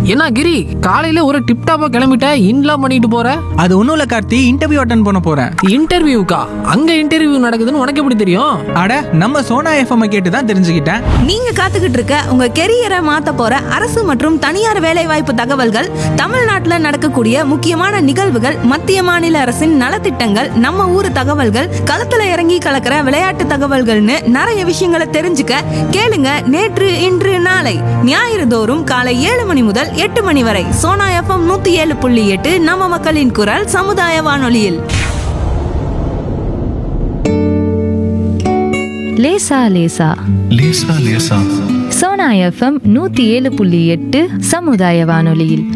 என்ன கிரி காலையில ஒரு டிப் டாப்பா கிளம்பிட்ட இன்லாம் பண்ணிட்டு போற அது ஒன்றும் இல்லை கார்த்தி இன்டர்வியூ அட்டன் பண்ண போகிறேன் இன்டர்வியூக்கா அங்க இன்டர்வியூ நடக்குதுன்னு உனக்கு எப்படி தெரியும் அட நம்ம சோனா எஃப்எம் கேட்டு தான் தெரிஞ்சுக்கிட்டேன் நீங்க காத்துக்கிட்டு இருக்க உங்க கெரியரை மாத்த போற அரசு மற்றும் தனியார் வேலைவாய்ப்பு தகவல்கள் தமிழ்நாட்டுல நடக்கக்கூடிய முக்கியமான நிகழ்வுகள் மத்திய மாநில அரசின் நலத்திட்டங்கள் நம்ம ஊர் தகவல்கள் களத்துல இறங்கி கலக்கிற விளையாட்டு தகவல்கள்னு நிறைய விஷயங்களை தெரிஞ்சுக்க கேளுங்க நேற்று இன்று நாளை ஞாயிறு தோறும் காலை ஏழு மணி முதல் எட்டு மணி வரை சோனா எஃப்எம் நூத்தி ஏழு புள்ளி எட்டு நம்ம மக்களின் குரல் சமுதாய வானொலியில் லேசா லேசா லேசா லேசா சோனா எஃப்எம் நூத்தி ஏழு புள்ளி எட்டு சமுதாய வானொலியில்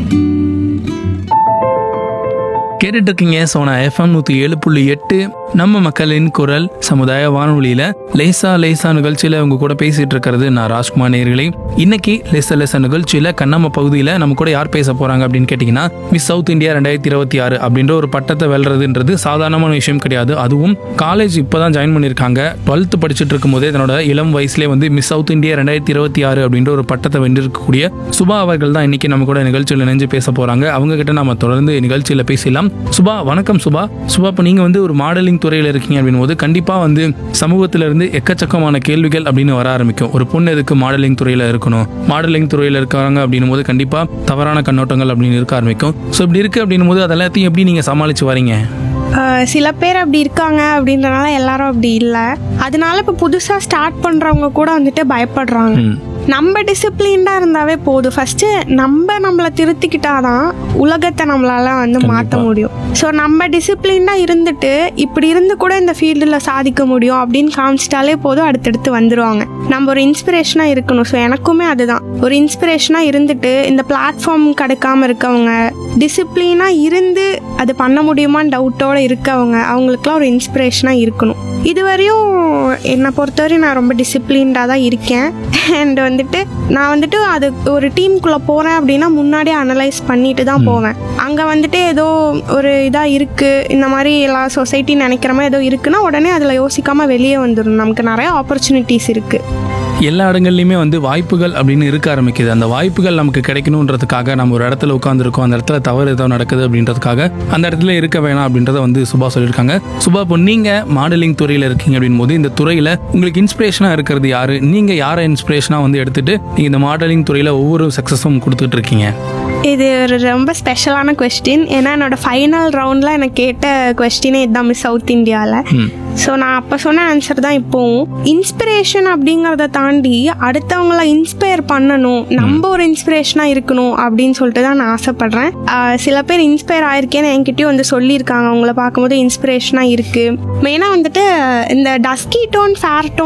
கேட்டுட்டு இருக்கீங்க சோனா எஃப்எம் நூற்றி ஏழு புள்ளி எட்டு நம்ம மக்களின் குரல் சமுதாய வானொலியில் லேசா லேசா நிகழ்ச்சியில் உங்க கூட பேசிட்டு இருக்கிறது நான் ராஜ்குமார் நேர்களே இன்னைக்கு லேசா லேசா நிகழ்ச்சியில் கண்ணம்மா பகுதியில் நம்ம கூட யார் பேச போறாங்க அப்படின்னு கேட்டிங்கன்னா மிஸ் சவுத் இந்தியா ரெண்டாயிரத்தி இருபத்தி ஆறு அப்படின்ற ஒரு பட்டத்தை வெல்றதுன்றது சாதாரணமான விஷயம் கிடையாது அதுவும் காலேஜ் இப்போ தான் ஜாயின் பண்ணியிருக்காங்க டுவெல்த்து படிச்சுட்டு இருக்கும்போதே தன்னோட இளம் வயசுலேயே வந்து மிஸ் சவுத் இந்தியா ரெண்டாயிரத்தி இருபத்தி ஆறு அப்படின்ற ஒரு பட்டத்தை வென்றிருக்கக்கூடிய சுபா அவர்கள் தான் இன்னைக்கு நம்ம கூட நிகழ்ச்சியில் இணைஞ்சு பேச போறாங்க அவங்க கிட்ட நம்ம தொடர்ந்து நிகழ்ச்சியில் பேசலாம் சுபா வணக்கம் சுபா சுபா இப்போ நீங்க வந்து ஒரு மாடலிங் துறையில் இருக்கீங்க அப்படின் போது கண்டிப்பா வந்து சமூகத்துல இருந்து எக்கச்சக்கமான கேள்விகள் அப்படின்னு வர ஆரம்பிக்கும் ஒரு பொண்ணு எதுக்கு மாடலிங் துறையில இருக்கணும் மாடலிங் துறையில இருக்காங்க அப்படின்னும் போது கண்டிப்பா தவறான கண்ணோட்டங்கள் அப்படின்னு இருக்க ஆரம்பிக்கும் ஸோ இப்படி இருக்கு அப்படின்னும் போது அதெல்லாத்தையும் எப்படி நீங்க சமாளிச்சு வரீங்க ஆஹ் சில பேர் அப்படி இருக்காங்க அப்படின்றனால எல்லாரும் அப்படி இல்லை அதனால இப்போ புதுசாக ஸ்டார்ட் பண்ணுறவங்க கூட வந்துட்டு பயப்படுறாங்க ம். நம்ம டிசிப்ளின்டாக இருந்தாவே போதும் ஃபஸ்ட்டு நம்ம நம்மளை திருத்திக்கிட்டாதான் உலகத்தை நம்மளால வந்து மாற்ற முடியும் ஸோ நம்ம டிசிப்ளின்டாக இருந்துட்டு இப்படி இருந்து கூட இந்த ஃபீல்டில் சாதிக்க முடியும் அப்படின்னு காமிச்சிட்டாலே போதும் அடுத்தடுத்து வந்துடுவாங்க நம்ம ஒரு இன்ஸ்பிரேஷனாக இருக்கணும் ஸோ எனக்குமே அதுதான் ஒரு இன்ஸ்பிரேஷனாக இருந்துட்டு இந்த பிளாட்ஃபார்ம் கிடைக்காம இருக்கவங்க டிசிப்ளினாக இருந்து அது பண்ண முடியுமான்னு டவுட்டோட இருக்கவங்க அவங்களுக்குலாம் ஒரு இன்ஸ்பிரேஷனாக இருக்கணும் இதுவரையும் என்னை பொறுத்தவரையும் நான் ரொம்ப டிசிப்ளின்டாக தான் இருக்கேன் அண்ட் வந்துட்டு நான் வந்துட்டு அது ஒரு டீமுக்குள்ளே போகிறேன் அப்படின்னா முன்னாடியே அனலைஸ் பண்ணிட்டு தான் போவேன் அங்கே வந்துட்டு ஏதோ ஒரு இதாக இருக்குது இந்த மாதிரி எல்லா சொசைட்டி நினைக்கிற மாதிரி ஏதோ இருக்குன்னா உடனே அதில் யோசிக்காமல் வெளியே வந்துடும் நமக்கு நிறைய ஆப்பர்ச்சுனிட்டிஸ் இருக்குது எல்லா இடங்கள்லையுமே வந்து வாய்ப்புகள் அப்படின்னு இருக்க ஆரம்பிக்குது அந்த வாய்ப்புகள் நமக்கு கிடைக்கணுன்றதுக்காக நம்ம ஒரு இடத்துல உட்காந்துருக்கோம் அந்த இடத்துல தவறு ஏதோ நடக்குது அப்படின்றதுக்காக அந்த இடத்துல இருக்க வேணாம் அப்படின்றத வந்து சுபா சொல்லியிருக்காங்க சுபா இப்போ நீங்க மாடலிங் துறையில இருக்கீங்க அப்படின் போது இந்த துறையில உங்களுக்கு இன்ஸ்பிரேஷனா இருக்கிறது யாரு நீங்க யாரை இன்ஸ்பிரேஷனா வந்து எடுத்துட்டு நீங்க இந்த மாடலிங் துறையில ஒவ்வொரு சக்சஸும் கொடுத்துட்டு இருக்கீங்க இது ஒரு ரொம்ப ஸ்பெஷலான கொஸ்டின் ஏன்னா என்னோட ஃபைனல் ரவுண்டில் எனக்கு கேட்ட கொஸ்டினே இதுதான் மிஸ் சவுத் இந்தியாவில் ஸோ நான் அப்போ சொன்ன ஆன்சர் தான் இப்போவும் இன்ஸ்பிரேஷன் அப்படிங்கிறத தாண்டி அடுத்தவங்கள இன்ஸ்பயர் பண்ணணும் நம்ம ஒரு இன்ஸ்பிரேஷனாக இருக்கணும் அப்படின்னு சொல்லிட்டு தான் நான் ஆசைப்பட்றேன் ஆஹ் சில பேர் இன்ஸ்பயர் ஆயிருக்கேன்னு என்கிட்டயும் வந்து சொல்லியிருக்காங்க அவங்கள பார்க்கும்போது இன்ஸ்பிரேஷனாக இருக்குது மெயினாக வந்துட்டு இந்த டஸ்கி டோன் ஃபேர் டோன்